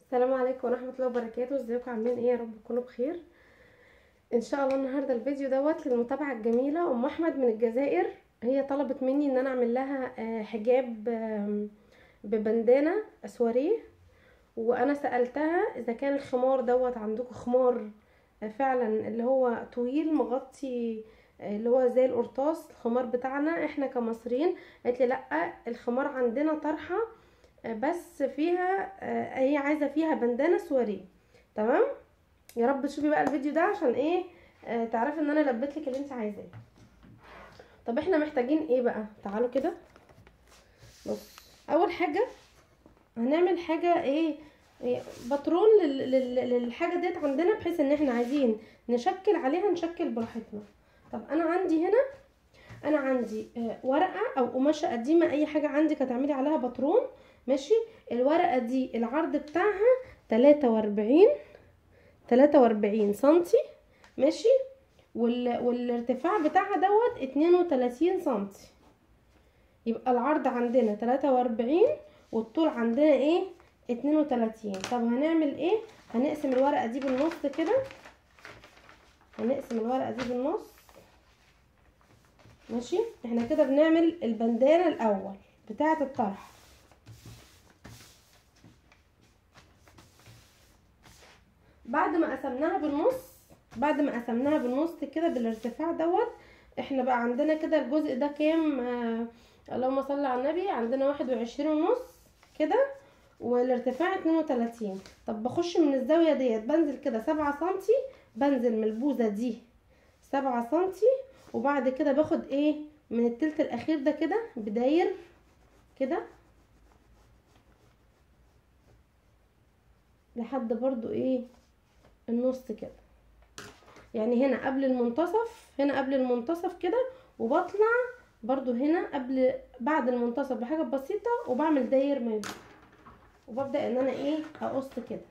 السلام عليكم ورحمة الله وبركاته ازيكم عاملين ايه يا رب تكونوا بخير ان شاء الله النهارده الفيديو دوت للمتابعة الجميلة ام احمد من الجزائر هي طلبت مني ان انا اعمل لها آه، حجاب آم، ببندانة سواريه وانا سألتها اذا كان الخمار دوت عندكم خمار آه، فعلا اللي هو طويل مغطي آه، اللي هو زي القرطاس الخمار بتاعنا احنا كمصريين قالت لي لا الخمار عندنا طرحه آه، بس فيها آه، هي عايزه فيها بندانه سواريه تمام يا رب تشوفي بقى الفيديو ده عشان ايه آه، تعرفي ان انا لبيت لك اللي انت عايزاه طب احنا محتاجين ايه بقى تعالوا كده بص اول حاجه هنعمل حاجه ايه إيه، باترون لل- لل- للحاجه ديت عندنا بحيث ان احنا عايزين نشكل عليها نشكل براحتنا طب انا عندي هنا انا عندي آه، ورقه او قماشه قديمه اي حاجه عندك هتعملي عليها باترون ماشي الورقه دي العرض بتاعها 43 43 سنتي ماشي وال... والارتفاع بتاعها دوت 32 سنتي يبقى العرض عندنا 43 والطول عندنا ايه 32 طب هنعمل ايه هنقسم الورقه دي بالنص كده هنقسم الورقه دي بالنص ماشي احنا كده بنعمل البندانه الاول بتاعه الطرح بعد ما قسمناها بالنص بعد ما قسمناها بالنص كده بالارتفاع دوت احنا بقى عندنا كده الجزء ده كام آه اللهم صل على النبي عندنا واحد وعشرين ونص كده والارتفاع اتنين وتلاتين طب بخش من الزاوية ديت بنزل كده سبعة سنتي بنزل من البوزة دي سبعة سنتي وبعد كده باخد ايه من التلت الاخير ده كده بداير كده لحد برضو ايه النص كده يعني هنا قبل المنتصف هنا قبل المنتصف كده وبطلع برضو هنا قبل بعد المنتصف بحاجة بسيطة وبعمل داير ما يبقى وببدأ ان انا ايه اقص كده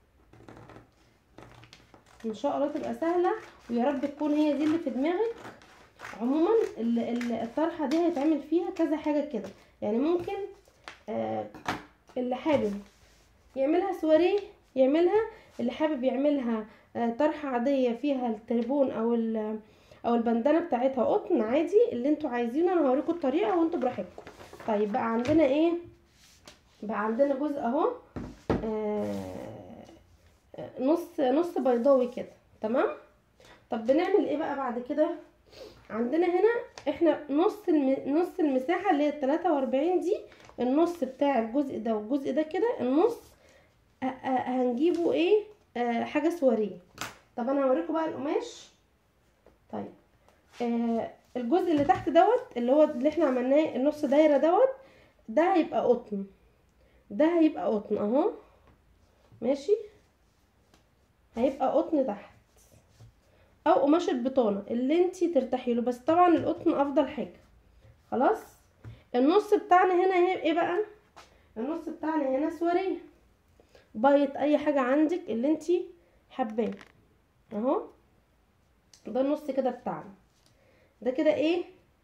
ان شاء الله تبقى سهلة ويا رب تكون هي دي اللي في دماغك عموما ال- ال- الطرحة دي هيتعمل فيها كذا حاجة كده يعني ممكن آه اللي حابب يعملها سواريه يعملها اللي حابب يعملها آه، طرحة عادية فيها التربون او ال- او البندانة بتاعتها قطن عادي اللي انتوا عايزينه انا هوريكم الطريقة وانتوا براحتكم طيب بقى عندنا ايه بقى عندنا جزء اهو آه، آه، نص نص بيضاوي كده تمام طب بنعمل ايه بقى بعد كده عندنا هنا احنا نص الم... نص المساحة اللي هي التلاتة واربعين دي النص بتاع الجزء ده والجزء ده كده النص أ- أ- هنجيبه ايه آه حاجة سواريه طب انا هوريكم بقى القماش طيب آه الجزء اللي تحت دوت اللي هو اللي احنا عملناه النص دايرة دوت ده هيبقى قطن ده هيبقى قطن اهو ماشي هيبقى قطن تحت او قماش البطانة اللي انتي ترتاحي له بس طبعا القطن افضل حاجة خلاص النص بتاعنا هنا هي- ايه بقى النص بتاعنا هنا سواريه بايت اي حاجة عندك اللي انتي حباه اهو ده النص كده بتاعنا ده كده ايه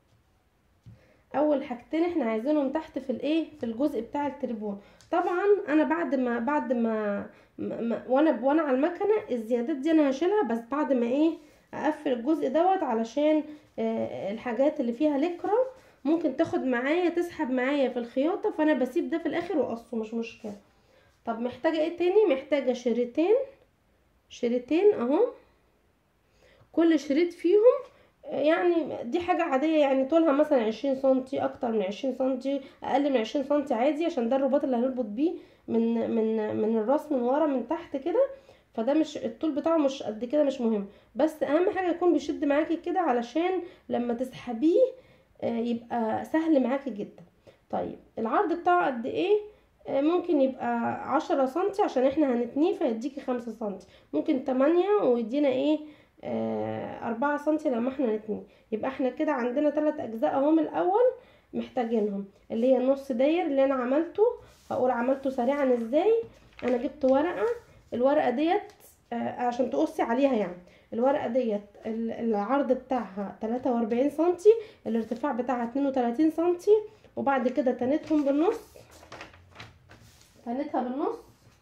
اول حاجتين احنا عايزينهم تحت في الايه في الجزء بتاع التربون طبعا انا بعد ما بعد ما, ما ما- وانا وانا على المكنه الزيادات دي انا هشيلها بس بعد ما ايه اقفل الجزء دوت علشان آه الحاجات اللي فيها لكرة ممكن تاخد معايا تسحب معايا في الخياطه فانا بسيب ده في الاخر واقصه مش مشكله طب محتاجه ايه تاني محتاجه شريطين شريطين اهو كل شريط فيهم يعني دي حاجة عادية يعني طولها مثلا عشرين سنتي أكتر من عشرين سنتي أقل من عشرين سنتي عادي عشان ده الرباط اللي هنربط بيه من من من الراس من ورا من تحت كده فده مش الطول بتاعه مش قد كده مش مهم بس أهم حاجة يكون بيشد معاكي كده علشان لما تسحبيه آه، يبقى سهل معاكي جدا طيب العرض بتاعه قد ايه آه، ممكن يبقى عشرة سنتي عشان احنا هنتنيه فيديكي خمسة سنتي ممكن تمانية ويدينا ايه آه، أربعة سنتي لما احنا نتنيه يبقى احنا كده عندنا تلات أجزاء اهم الأول محتاجينهم اللي هي النص داير اللي أنا عملته هقول عملته سريعا ازاي أنا جبت ورقة الورقة ديت آه، عشان تقصي عليها يعني الورقة ديت ال- العرض بتاعها تلاتة وأربعين سنتي الارتفاع بتاعها اتنين وتلاتين سنتي وبعد كده تنتهم بالنص تنتها بالنص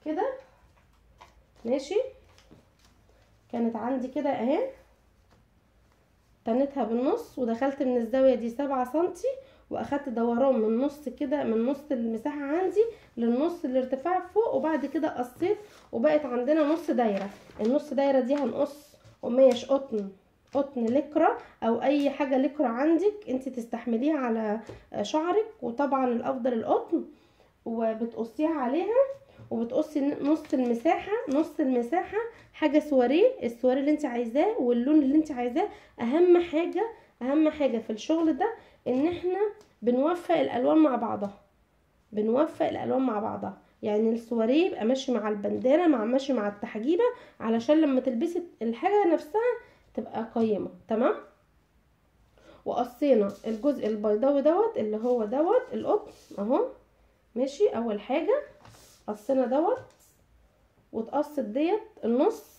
كده ماشي كانت عندي كده اهي تنتها بالنص ودخلت من الزاوية دي سبعة سنتي واخدت دوران من نص كده من نص المساحة عندي للنص الارتفاع فوق وبعد كده قصيت وبقت عندنا نص دايرة النص دايرة دي هنقص قماش قطن قطن لكرة او اي حاجة لكرة عندك انت تستحمليها على شعرك وطبعا الافضل القطن وبتقصيها عليها وبتقصي نص المساحة نص المساحة حاجة سواريه السواريه اللي انت عايزاه واللون اللي انت عايزاه اهم حاجة اهم حاجة في الشغل ده ان احنا بنوفق الالوان مع بعضها بنوفق الالوان مع بعضها يعني السواريه يبقى ماشي مع البندانه مع ماشي مع التحجيبه علشان لما تلبسي الحاجه نفسها تبقى قيمه تمام وقصينا الجزء البيضاوي دوت اللي هو دوت القطن اهو ماشي اول حاجه قصينا دوت واتقصت ديت النص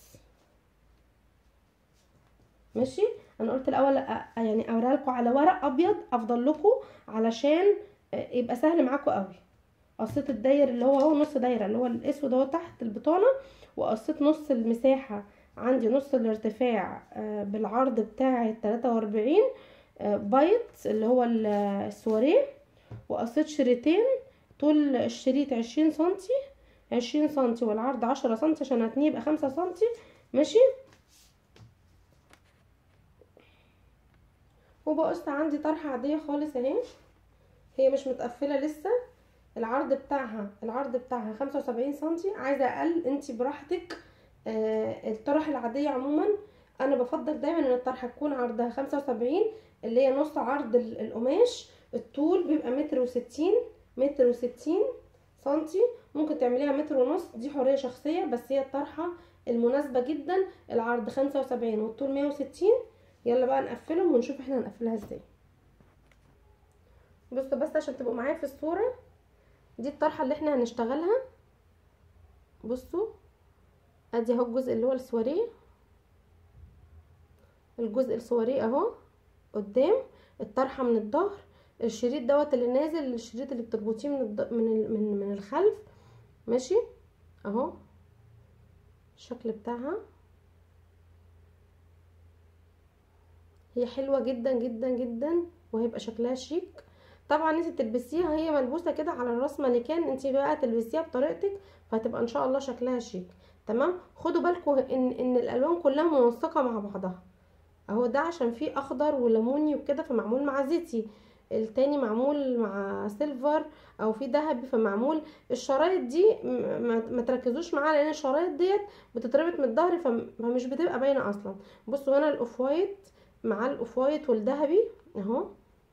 ماشي انا قلت الاول يعني اوريها لكم على ورق ابيض افضل لكم علشان يبقى سهل معاكم قوي قصيت الداير اللي هو هو نص دايره اللي هو الاسود اهو تحت البطانه وقصيت نص المساحه عندي نص الارتفاع بالعرض بتاع 43 بايت اللي هو السواريه وقصيت شريطين طول الشريط 20 سنتي 20 سنتي والعرض 10 سنتي عشان هتنيه يبقى 5 سنتي ماشي وبقص عندي طرحه عاديه خالص اهي هي مش متقفله لسه العرض بتاعها العرض بتاعها 75 سنتي عايزه اقل انت براحتك آه الطرح العاديه عموما انا بفضل دايما ان الطرحه تكون عرضها 75 اللي هي نص عرض القماش الطول بيبقى متر وستين متر وستين سنتي ممكن تعمليها متر ونص دي حريه شخصيه بس هي الطرحه المناسبه جدا العرض 75 والطول 160 يلا بقى نقفلهم ونشوف احنا هنقفلها ازاي بصوا بس عشان تبقوا معايا في الصوره دي الطرحه اللي احنا هنشتغلها بصوا ادي اهو الجزء اللي هو السواريه الجزء السواريه اهو قدام الطرحه من الظهر الشريط دوت اللي نازل الشريط اللي بتربطيه من الض... من ال... من من الخلف ماشي اهو الشكل بتاعها هي حلوه جدا جدا جدا وهيبقى شكلها شيك طبعا انت تلبسيها هي ملبوسه كده على الراس مانيكان انت بقى تلبسيها بطريقتك فهتبقى ان شاء الله شكلها شيك تمام خدوا بالكم ان ان الالوان كلها منسقه مع بعضها اهو ده عشان فيه اخضر وليموني وكده فمعمول مع زيتي التاني معمول مع سيلفر او في ذهبي فمعمول الشرايط دي ما تركزوش معاها لان الشرايط ديت بتتربط من الظهر فمش بتبقى باينه اصلا بصوا هنا الاوف وايت مع الاوف وايت والذهبي اهو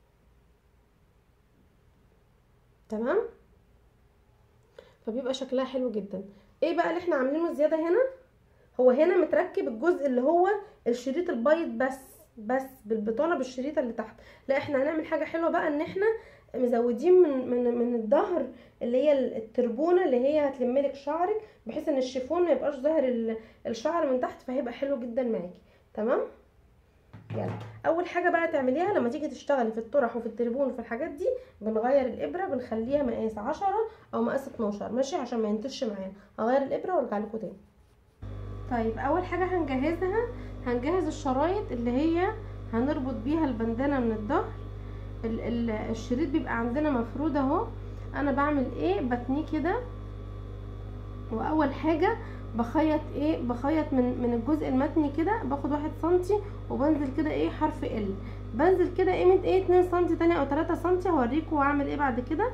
تمام فبيبقى شكلها حلو جدا ايه بقى اللي احنا عاملينه زياده هنا هو هنا متركب الجزء اللي هو الشريط البيض بس بس بالبطانه بالشريطه اللي تحت لا احنا هنعمل حاجه حلوه بقى ان احنا مزودين من من من الظهر اللي هي التربونه اللي هي هتلملك شعرك بحيث ان الشيفون ما يبقاش ظاهر الشعر من تحت فهيبقى حلو جدا معاكي تمام يلا اول حاجه بقى تعمليها لما تيجي تشتغلي في الطرح وفي التربون وفي الحاجات دي بنغير الابره بنخليها مقاس 10 او مقاس 12 ماشي عشان ما ينتش معانا هغير الابره وارجع لكم تاني طيب اول حاجه هنجهزها هنجهز الشرايط اللي هي هنربط بيها البندانه من الظهر الشريط بيبقى عندنا مفرود اهو انا بعمل ايه بتنيه كده واول حاجه بخيط ايه بخيط من من الجزء المتني كده باخد واحد سنتي وبنزل كده ايه حرف ال بنزل كده قيمه ايه اتنين سنتي تاني او تلاتة سنتي هوريكم واعمل ايه بعد كده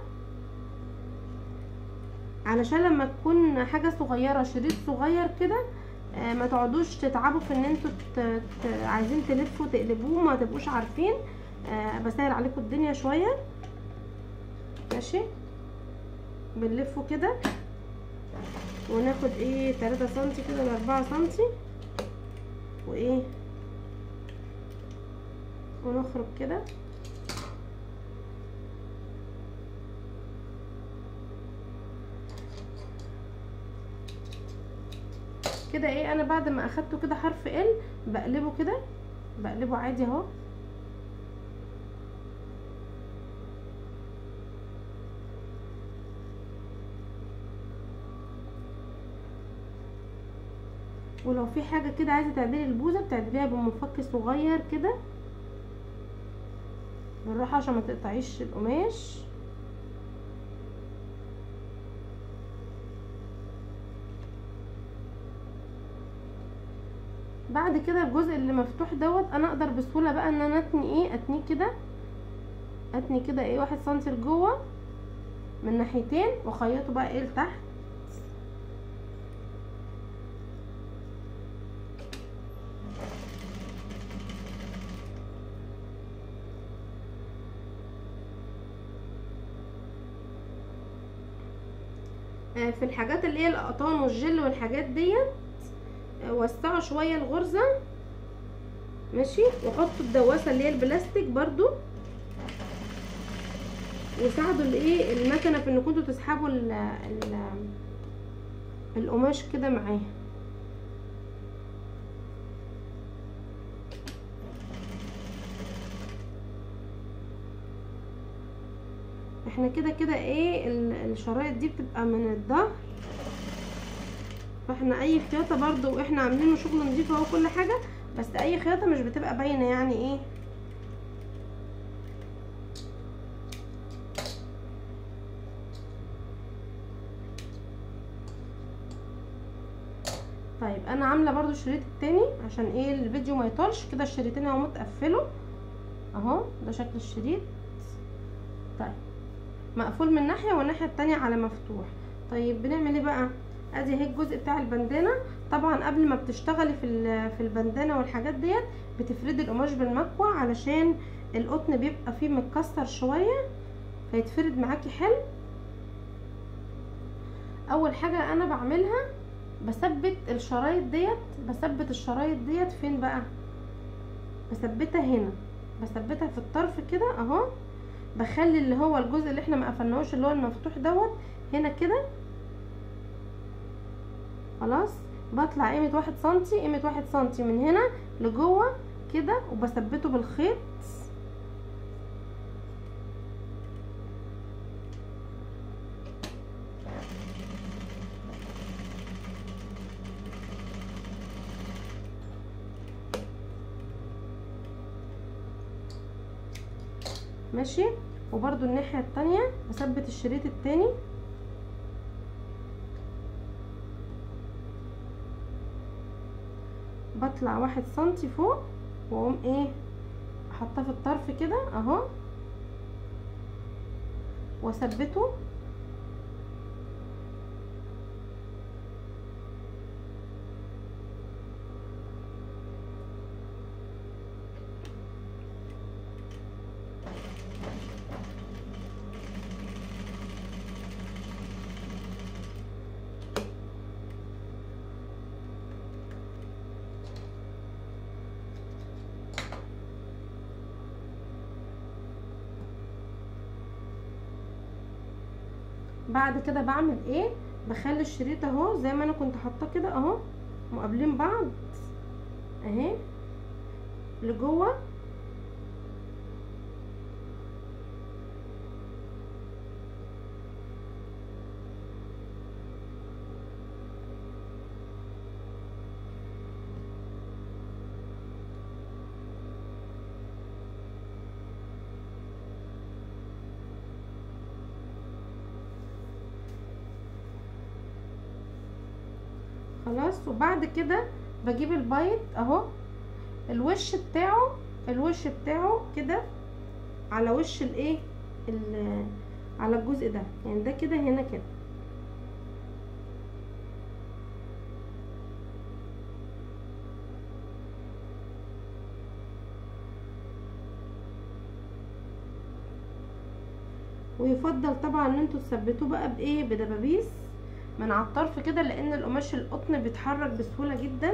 علشان لما تكون حاجه صغيره شريط صغير كده آه ما تقعدوش تتعبوا في ان انتوا عايزين تلفوا تقلبوه ما تبقوش عارفين آه بسهل عليكم الدنيا شويه ماشي بنلفه كده وناخد ايه تلاتة سنتي كده لاربعة سنتي وايه ونخرج كده كده ايه انا بعد ما اخدته كده حرف ال بقلبه كده بقلبه عادي اهو ولو في حاجه كده عايزه تعدلي البوزه بتعدليها بمفك صغير كده بالراحه عشان ما تقطعيش القماش بعد كده الجزء اللي مفتوح دوت انا اقدر بسهوله بقى ان انا اتني ايه اتنيه كده اتني كده ايه واحد سنتي لجوه من ناحيتين واخيطه بقى ايه لتحت آه، في الحاجات اللي هي القطان والجل والحاجات ديت آه، وسعوا شويه الغرزه ماشي وحطوا الدواسه اللي هي البلاستيك برضو وساعدوا الايه المكنه في انكم انتوا تسحبوا ال ال القماش كده معاها احنا كده كده ايه ال- الشرايط دي بتبقى من الظهر فاحنا اي خياطه برضو واحنا عاملينه شغل نضيف اهو كل حاجه بس اي خياطه مش بتبقى باينه يعني ايه طيب انا عامله برضو الشريط التاني عشان ايه الفيديو ما يطولش كده الشريطين اهو متقفلوا اهو ده شكل الشريط طيب مقفول من ناحيه والناحيه التانية على مفتوح طيب بنعمل ايه بقى ادي اهي الجزء بتاع البندانه طبعا قبل ما بتشتغلي في ال- في البندانه والحاجات ديت بتفردي القماش بالمكوى علشان القطن بيبقى فيه متكسر شويه فيتفرد معاكي حلو اول حاجه انا بعملها بثبت الشرايط ديت بثبت الشرايط ديت فين بقى بثبتها هنا بثبتها في الطرف كده اهو بخلي اللي هو الجزء اللي احنا ما قفلناهوش اللي هو المفتوح دوت هنا كده خلاص بطلع قيمة واحد سنتي قيمة واحد سنتي من هنا لجوه كده وبثبته بالخيط ماشي وبرده الناحية التانية بثبت الشريط التاني بطلع واحد سنتي فوق واقوم ايه احطها في الطرف كده اهو واثبته بعد كده بعمل ايه بخلي الشريط اهو زي ما انا كنت حاطاه كده اهو مقابلين بعض اهي لجوه خلاص وبعد كده بجيب البيض اهو الوش بتاعه الوش بتاعه كده على وش الايه ال- على الجزء ده يعني ده كده هنا كده ويفضل طبعا ان انتوا تثبتوه بقى بايه بدبابيس من على الطرف كده لان القماش القطن بيتحرك بسهوله جدا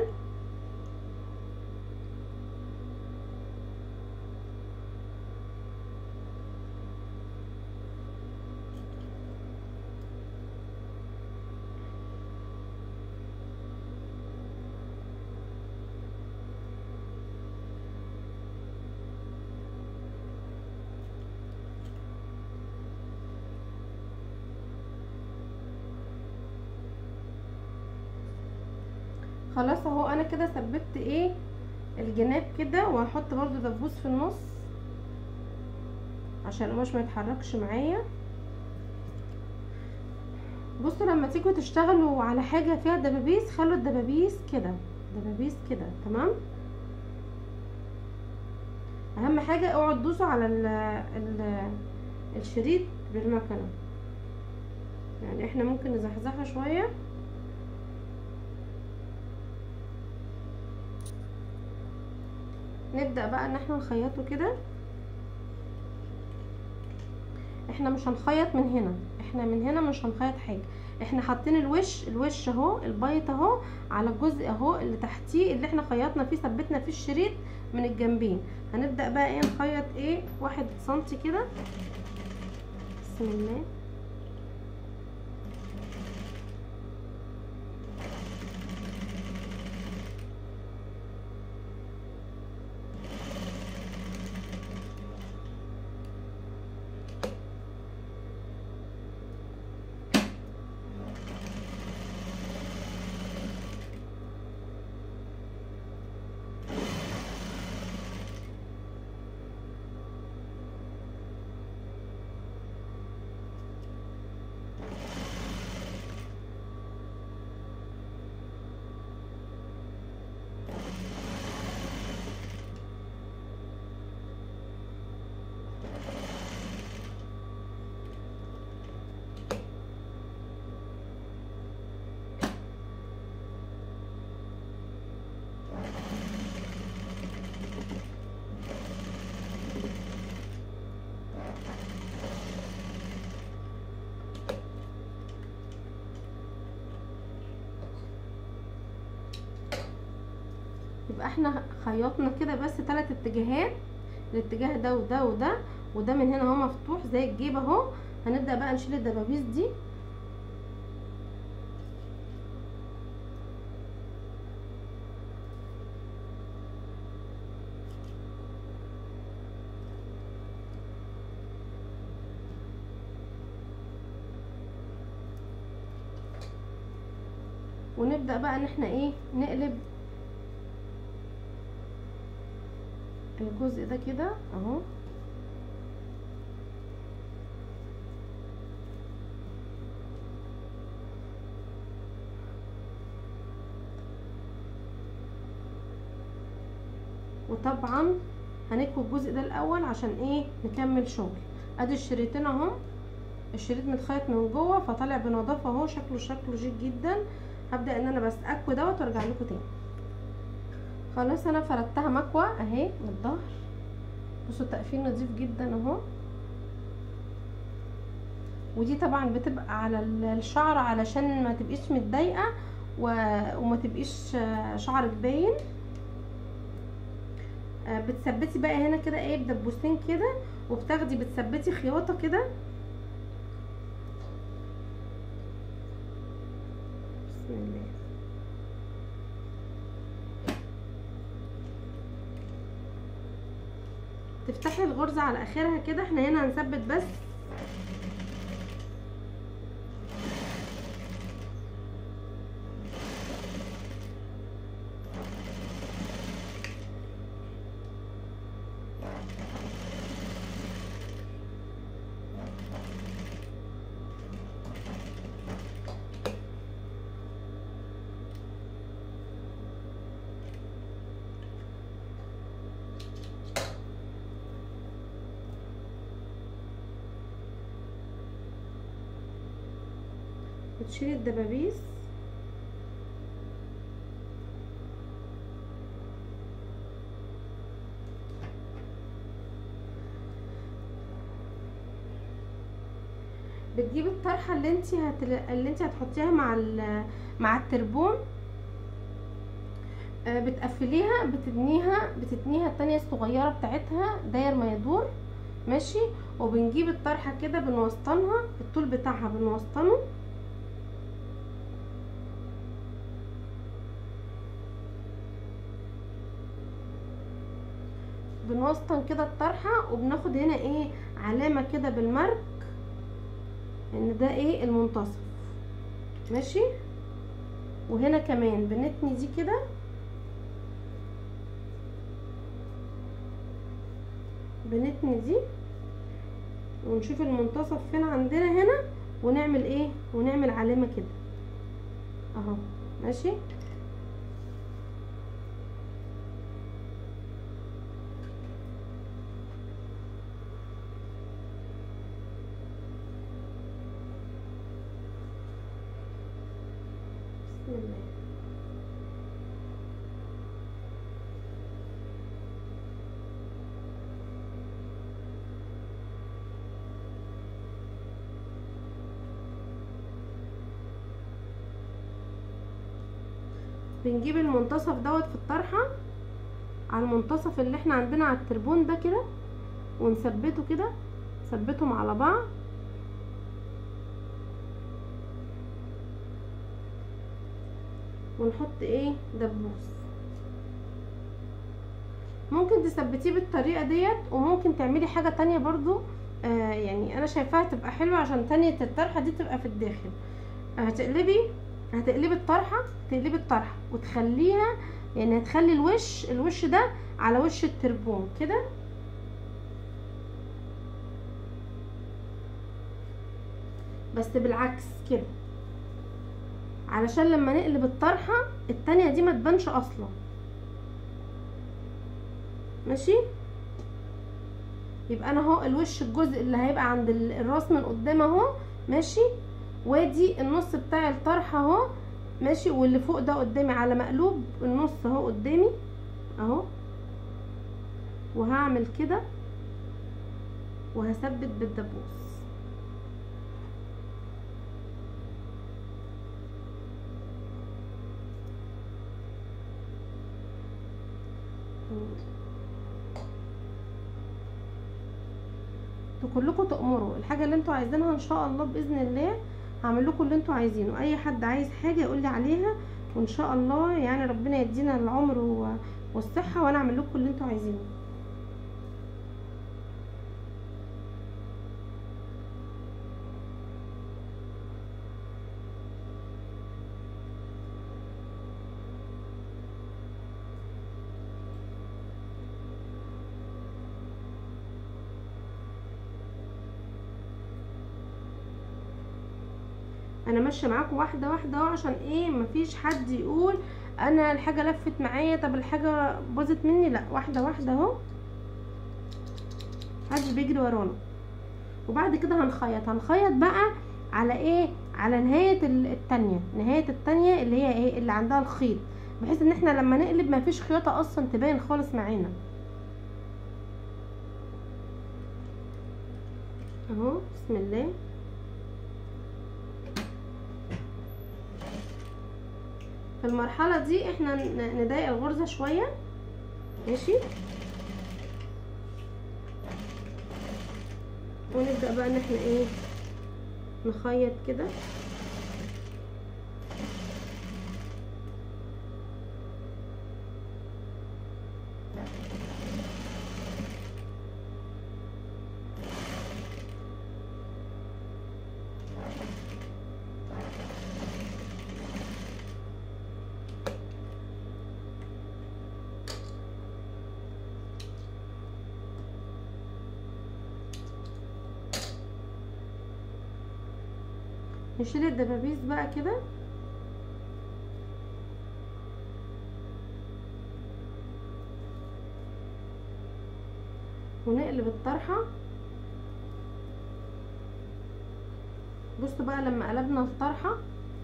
خلاص اهو انا كده ثبت ايه الجناب كده وهحط برضو دبوس في النص عشان القماش ما يتحركش معايا بصوا لما تيجوا تشتغلوا على حاجة فيها دبابيس خلوا الدبابيس كده دبابيس كده تمام اهم حاجة اوعوا تدوسوا على ال ال الشريط بالمكنة يعني احنا ممكن نزحزحها شوية نبدأ بقى ان احنا نخيطه كده احنا مش هنخيط من هنا احنا من هنا مش هنخيط حاجة احنا حاطين الوش الوش اهو البيض اهو على الجزء اهو اللي تحتيه اللي احنا خيطنا فيه ثبتنا فيه الشريط من الجنبين هنبدأ بقى ايه نخيط ايه واحد سنتي كده بسم الله يبقى احنا خيطنا كده بس ثلاث اتجاهات الاتجاه ده وده وده وده من هنا اهو مفتوح زي الجيب اهو هنبدأ بقى نشيل الدبابيس دي ونبدأ بقى ان احنا ايه نقلب الجزء ده كده اهو وطبعا هنكوي الجزء ده الاول عشان ايه نكمل شغل ادي الشريطين اهو الشريط متخيط من جوه فطالع بنظافه اهو شكله شكله شيك جدا هبدا ان انا بس اكوي دوت وارجع لكم تاني خلاص انا فردتها مكوى اهي من الظهر بصوا التقفيل نظيف جدا اهو ودي طبعا بتبقى على الشعر علشان ما تبقيش متضايقه و... وما تبقيش شعرك باين بتثبتي بقى هنا كده ايه بدبوسين كده وبتاخدي بتثبتي خياطه كده بسم الله تفتحي الغرزة على اخرها كده احنا هنا هنثبت بس بتشيلي الدبابيس بتجيبي الطرحه اللي انت هتل... اللي انت هتحطيها مع ال... مع التربون آه بتقفليها بتتنيها بتتنيها التانية الصغيرة بتاعتها داير ما يدور ماشي وبنجيب الطرحة كده بنوسطنها الطول بتاعها بنوسطنه بنوسطن كده الطرحة وبناخد هنا ايه علامة كده بالمرك ان ده ايه المنتصف ماشي وهنا كمان بنتني دي كده بنتني دي ونشوف المنتصف فين عندنا هنا ونعمل ايه ونعمل علامة كده اهو ماشي بسم الله بنجيب المنتصف دوت في الطرحة على المنتصف اللي احنا عندنا على التربون ده كده ونثبته كده نثبتهم على بعض ونحط ايه دبوس ممكن تثبتيه بالطريقة ديت وممكن تعملي حاجة تانية برضو آه يعني انا شايفاها تبقى حلوة عشان تانية الطرحة دي تبقى في الداخل هتقلبي هتقلبي الطرحة تقلبي الطرحة وتخليها يعني هتخلي الوش الوش ده على وش التربون كده بس بالعكس كده علشان لما نقلب الطرحة التانية دي ما تبانش اصلا ماشي يبقى انا اهو الوش الجزء اللي هيبقى عند الراس من قدام اهو ماشي وادي النص بتاع الطرحه اهو ماشي واللي فوق ده قدامي على مقلوب النص اهو قدامي اهو وهعمل كده وهثبت بالدبوس انتوا كلكم تأمروا الحاجة اللي انتوا عايزينها ان شاء الله بإذن الله هعمل لكم اللي انتوا عايزينه اي حد عايز حاجة يقول لي عليها وان شاء الله يعني ربنا يدينا العمر و- والصحة وانا اعمل لكم اللي انتوا عايزينه انا ماشيه معاكم واحده واحده اهو عشان ايه مفيش حد يقول انا الحاجه لفت معايا طب الحاجه باظت مني لا واحده واحده اهو محدش بيجري ورانا وبعد كده هنخيط هنخيط بقى على ايه على نهايه ال- التانية نهايه التانية اللي هي ايه اللي عندها الخيط بحيث ان احنا لما نقلب مفيش خياطه اصلا تبان خالص معانا اهو بسم الله في المرحلة دي احنا ن- نضايق الغرزة شوية ماشي ونبدأ بقى ان احنا ايه نخيط كده نشيل الدبابيس بقى كده ونقلب الطرحة بصوا بقى لما قلبنا الطرحة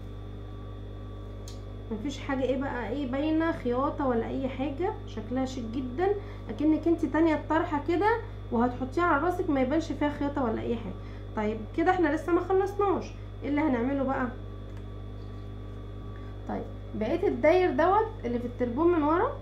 مفيش حاجة ايه بقى ايه باينة خياطة ولا اي حاجة شكلها شيك جدا اكنك انت تانية الطرحة كده وهتحطيها على راسك ما يبانش فيها خياطة ولا اي حاجة طيب كده احنا لسه ما خلصناش ايه اللي هنعمله بقى طيب بقيت الداير دوت اللي في التربون من ورا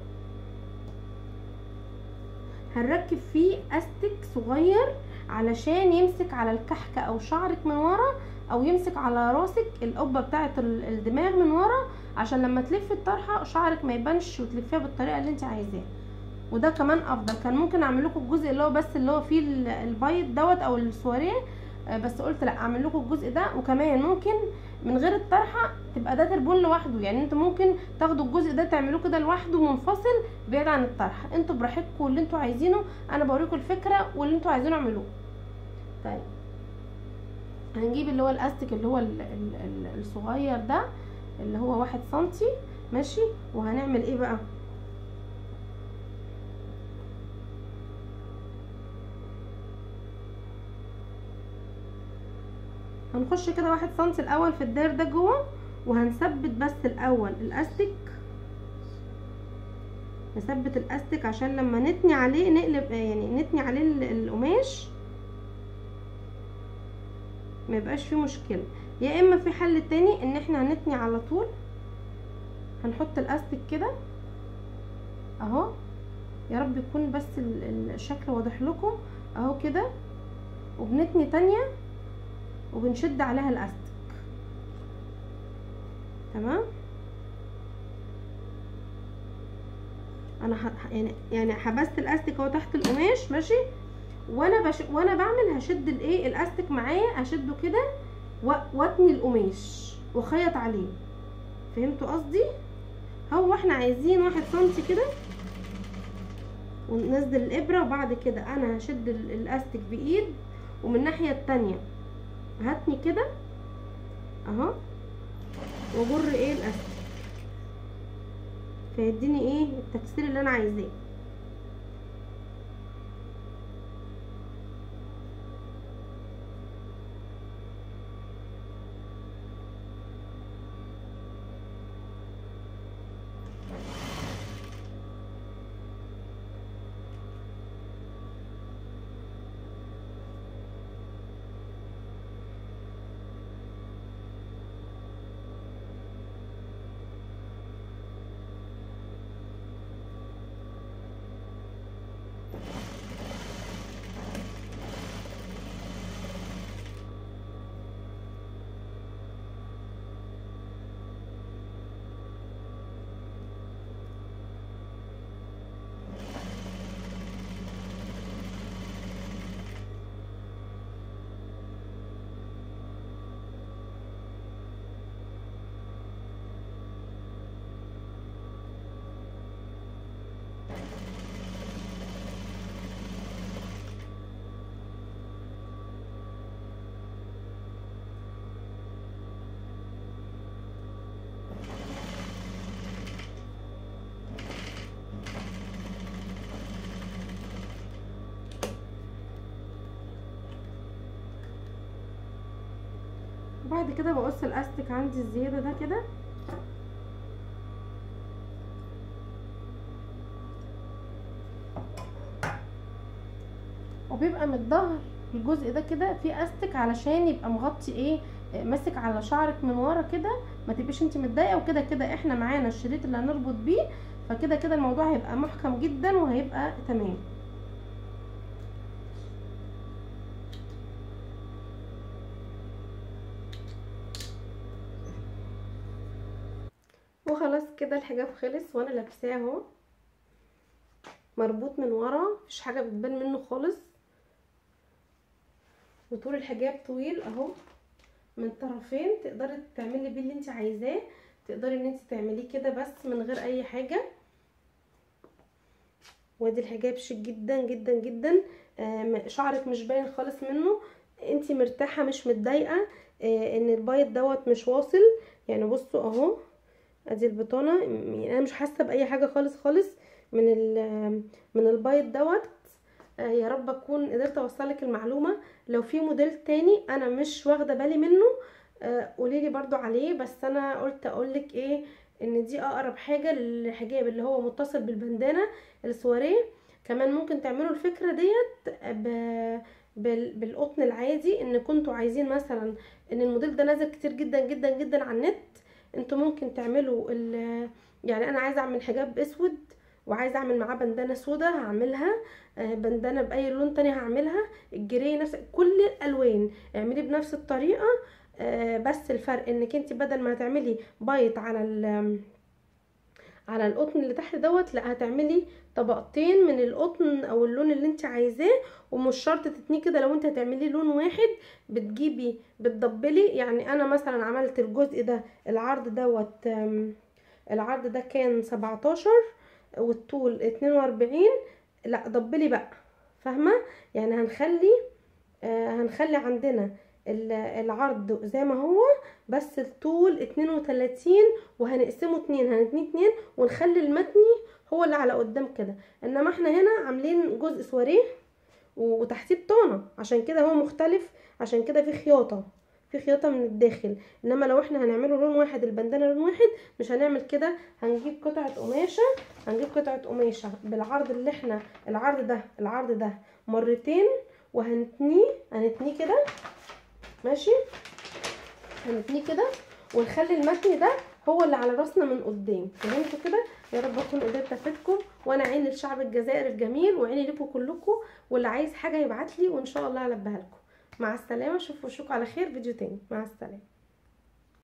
هنركب فيه استك صغير علشان يمسك على الكحكة او شعرك من ورا او يمسك على راسك القبة بتاعة ال- الدماغ من ورا عشان لما تلفي الطرحة شعرك ما يبانش وتلفيها بالطريقة اللي انت عايزاها وده كمان افضل كان ممكن اعمل لكم الجزء اللي هو بس اللي هو فيه ال- البيض دوت او السواريه آه، بس قلت لا اعمل لكم الجزء ده وكمان ممكن من غير الطرحه تبقى ده تربون لوحده يعني انتوا ممكن تاخدوا الجزء ده تعملوه كده لوحده منفصل بعيد عن الطرحه انتوا براحتكم اللي انتوا عايزينه انا بوريكم الفكره واللي انتوا عايزينه اعملوه طيب هنجيب اللي هو الاستيك اللي هو ال ال ال الصغير ده اللي هو واحد سنتي ماشي وهنعمل ايه بقى هنخش كده واحد سنتي الاول في الداير ده جوه وهنثبت بس الاول الاستيك نثبت الاستيك عشان لما نتني عليه نقلب يعني نتني عليه ال- القماش ما يبقاش فيه مشكله يا اما في حل تاني ان احنا هنتني على طول هنحط الاستيك كده اهو يا رب يكون بس ال- ال- الشكل واضح لكم اهو كده وبنتني تانية وبنشد عليها الاستيك تمام انا ح... يعني يعني حبست الاستيك اهو تحت القماش ماشي وانا بش... وانا بعمل هشد الايه الاستيك معايا اشده كده و... واتني القماش واخيط عليه فهمتوا قصدي هو احنا عايزين واحد سنتي كده وننزل الابره وبعد كده انا هشد ال- الاستيك بايد ومن الناحيه التانية هاتني كده اهو واجر ايه الاستيك فيديني ايه التكسير اللي انا عايزاه وبعد كده بقص الاستيك عندي الزياده ده كده وبيبقى من الظهر الجزء ده كده فيه استك علشان يبقى مغطي ايه آه، ماسك على شعرك من ورا كده ما تبقيش انت متضايقه وكده كده احنا معانا الشريط اللي هنربط بيه فكده كده الموضوع هيبقى محكم جدا وهيبقى تمام وخلاص كده الحجاب خلص وانا لابساه اهو مربوط من ورا مفيش حاجه بتبان منه خالص وطول الحجاب طويل اهو من طرفين تقدري تعملي بيه اللي انت عايزاه تقدري ان انت تعمليه كده بس من غير اي حاجه وادي الحجاب شيك جدا جدا جدا آه شعرك مش باين خالص منه انت مرتاحه مش متضايقه آه ان البايض دوت مش واصل يعني بصوا اهو ادي البطانه يعني انا مش حاسه باي حاجه خالص خالص من من البايض دوت آه يا رب اكون قدرت اوصلك المعلومه لو في موديل تاني انا مش واخده بالي منه آه قوليلي برضو عليه بس انا قلت اقولك ايه ان دي اقرب حاجه للحجاب اللي هو متصل بالبندانه السواريه كمان ممكن تعملوا الفكره ديت ب... بال... بالقطن العادي ان كنتوا عايزين مثلا ان الموديل ده نازل كتير جدا جدا جدا على النت انتوا ممكن تعملوا ال... يعني انا عايزه اعمل حجاب اسود وعايزه اعمل معاه بندانه سودا هعملها آه بندانه باي لون تاني هعملها الجري نفس كل الالوان اعملي بنفس الطريقه آه بس الفرق انك انت بدل ما هتعملي بايت على ال على القطن اللي تحت دوت لا هتعملي طبقتين من القطن او اللون اللي انت عايزاه ومش شرط تتنيه كده لو انت هتعمليه لون واحد بتجيبي بتضبلي يعني انا مثلا عملت الجزء ده العرض دوت آم، العرض ده كان 17 والطول 42 لا ضبلي بقى فاهمه يعني هنخلي آه هنخلي عندنا ال- العرض زي ما هو بس الطول 32 وهنقسمه اتنين هنتنيه اتنين ونخلي المتني هو اللي على قدام كده انما احنا هنا عاملين جزء سواريه و- وتحتيه بطانه عشان كده هو مختلف عشان كده في خياطه في خياطه من الداخل انما لو احنا هنعمله لون واحد البندانه لون واحد مش هنعمل كده هنجيب قطعه قماشه هنجيب قطعه قماشه بالعرض اللي احنا العرض ده العرض ده مرتين وهنتنيه هنتنيه كده ماشي هنتنيه كده ونخلي المتن ده هو اللي على راسنا من قدام فهمتوا كده يا رب اكون قدرت افيدكم وانا عيني لشعب الجزائر الجميل وعيني لكم كلكم واللي عايز حاجه يبعت لي وان شاء الله هلبيها لكم مع السلامه اشوفكم على خير فيديو تاني مع السلامه